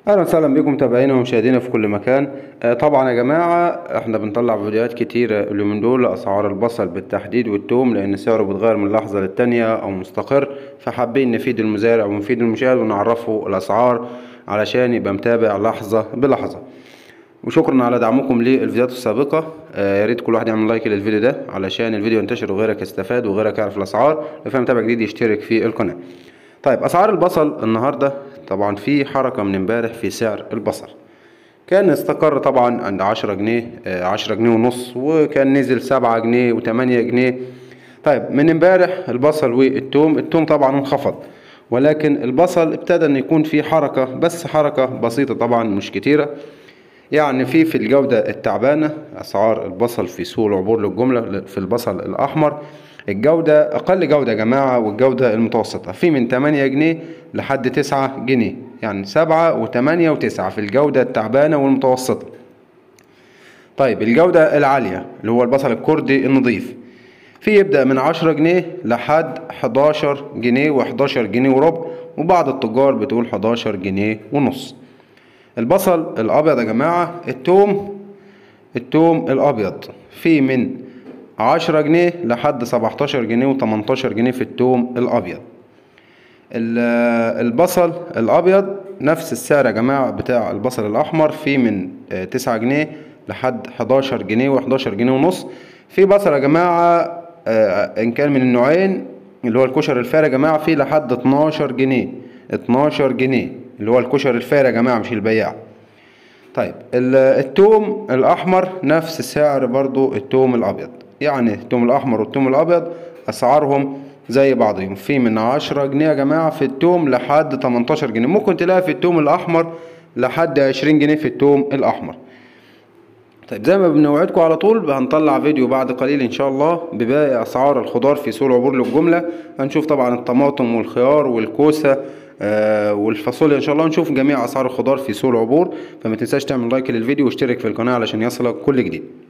اهلا وسهلا بكم متابعينا ومشاهدينا في كل مكان آه، طبعا يا جماعه احنا بنطلع فيديوهات كتيره اليومين دول لاسعار البصل بالتحديد والثوم لان سعره بيتغير من لحظه للتانيه او مستقر فحابين نفيد المزارع ونفيد المشاهد ونعرفه الاسعار علشان يبقى متابع لحظه بلحظه وشكرا على دعمكم للفيديوهات السابقة آه، يا ريت كل واحد يعمل لايك للفيديو ده علشان الفيديو ينتشر وغيرك يستفاد وغيرك يعرف الأسعار لو فاهم متابع جديد يشترك في القناة طيب أسعار البصل النهاردة طبعا في حركة من امبارح في سعر البصل كان استقر طبعا عند عشرة جنيه آه، عشرة جنيه ونص وكان نزل سبعة جنيه وتمانية جنيه طيب من امبارح البصل والثوم الثوم طبعا انخفض ولكن البصل ابتدى ان يكون في حركة بس حركة بسيطة طبعا مش كتيرة يعني في في الجودة التعبانة أسعار البصل في سوق العبور للجملة في البصل الأحمر الجودة أقل جودة يا جماعة والجودة المتوسطة في من 8 جنيه لحد 9 جنيه يعني 7 و8 و9 في الجودة التعبانة والمتوسطة طيب الجودة العالية اللي هو البصل الكردي النظيف في يبدأ من 10 جنيه لحد 11 جنيه و11 جنيه وربع وبعض التجار بتقول 11 جنيه ونص البصل الابيض يا جماعه التوم التوم الابيض في من عشرة جنيه لحد سبعتاشر جنيه وتمنتاشر جنيه في التوم الابيض البصل الابيض نفس السعر يا جماعه بتاع البصل الاحمر في من تسعة جنيه لحد حداشر جنيه وحداشر جنيه ونص في بصل يا جماعه ان كان من النوعين اللي هو الكشر الفاري يا جماعه في لحد اتناشر جنيه اتناشر جنيه اللي هو الكشر الفاري يا جماعه مش البياع طيب التوم الاحمر نفس سعر برضو التوم الابيض يعني التوم الاحمر والتوم الابيض اسعارهم زي بعضهم في من عشرة جنيه يا جماعة في التوم لحد 18 جنيه ممكن تلاقي في التوم الأحمر لحد 20 جنيه في التوم الأحمر طيب زي ما بنوعدكم على طول هنطلع فيديو بعد قليل ان شاء الله بباقي اسعار الخضار في سوق العبور للجمله هنشوف طبعا الطماطم والخيار والكوسه آه والفاصوليا ان شاء الله نشوف جميع اسعار الخضار في سوق العبور فما تنساش تعمل لايك للفيديو واشترك في القناه علشان يصلك كل جديد